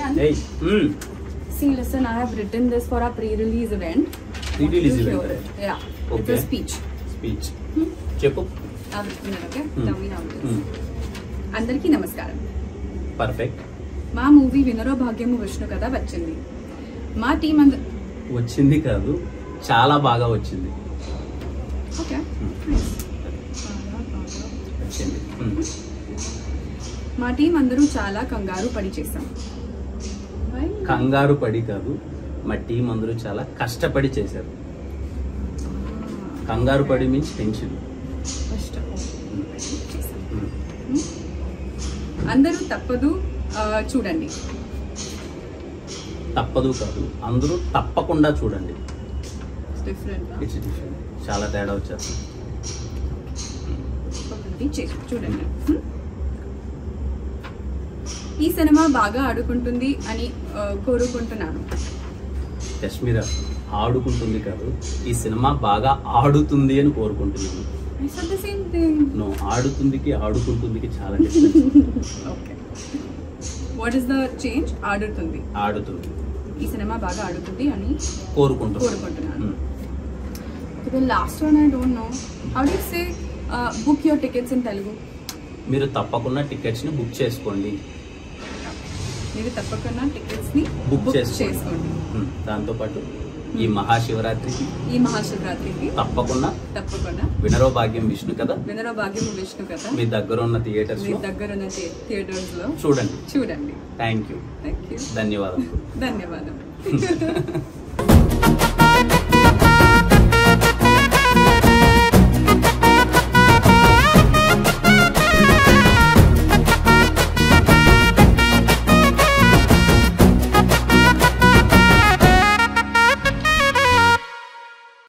Anand, Hey. Mm. see, listen, I have written this for our pre-release event. Pre-release Want you to event, hear it? Yeah. It's Okay. a speech. Speech చెప్పు I've written it, okay? Hmm. Tell me how it is. Mm. అందరికీ నమస్కారం perfect మా movie వినరో భాగ్యము విష్ణు కథ వచ్చింది మా team అంద వచ్చింది కాదు చాలా బాగా వచ్చింది ఓకే Mm. వచ్చింది Mm. మా టీం అందరూ చాలా కంగారు పడి చేశాం Why? కంగారు పడి కాదు మా టీం అందరూ చాలా కష్టపడి చేశారు కంగారు పడి means tension First of all, చేశాం. Hmm? అందరూ తప్పదు ఆ, చూడండి తప్పదు కాదు అందరూ తప్పకుండా చూడండి డిఫరెంట్ ఇట్స్ డిఫరెంట్ చాలా తేడా వచ్చేస్తుంది చూడండి Hmm? ఈ సినిమా బాగా ఆడుకుంటుంది అని ఆ, కోరుకుంటున్నాను కశ్మీర ఆడుకుంటుంది కాదు ఈ సినిమా బాగా ఆడుతుంది అని కోరుకుంటున్నాను I said the same thing. No ఆడుతుందికి ఆడుకుంటుందికి చాలా difference Okay. What is the change? ఆడుతుంది ఆడుతుంది ఈ సినిమా బాగా ఆడుతుంది అని కోరుకుంటున్నాను కోరుకుంటున్నాను. Mm. The last one I don't know. How do you say uh, book your tickets in Telugu? మీరు తప్పకుండా టికెట్స్ ని బుక్ చేసుకోండి మీరు తప్పకుండా టికెట్స్ ని బుక్ book చేసుకోండి చేసుకోండి Mm. దాంతోపాటు ఈ మహాశివరాత్రికి ఈ మహాశివరాత్రికి తప్పకుండా తప్పకుండా వినరో భాగ్యం విష్ణు కదా వినరో భాగ్యము విష్ణు కథ మీ దగ్గర ఉన్న థియేటర్స్ మీ లో దగ్గర ఉన్న థియేటర్స్ లో చూడండి చూడండి థ్యాంక్ యూ థ్యాంక్ యూ ధన్యవాదాలు ధన్యవాదాలు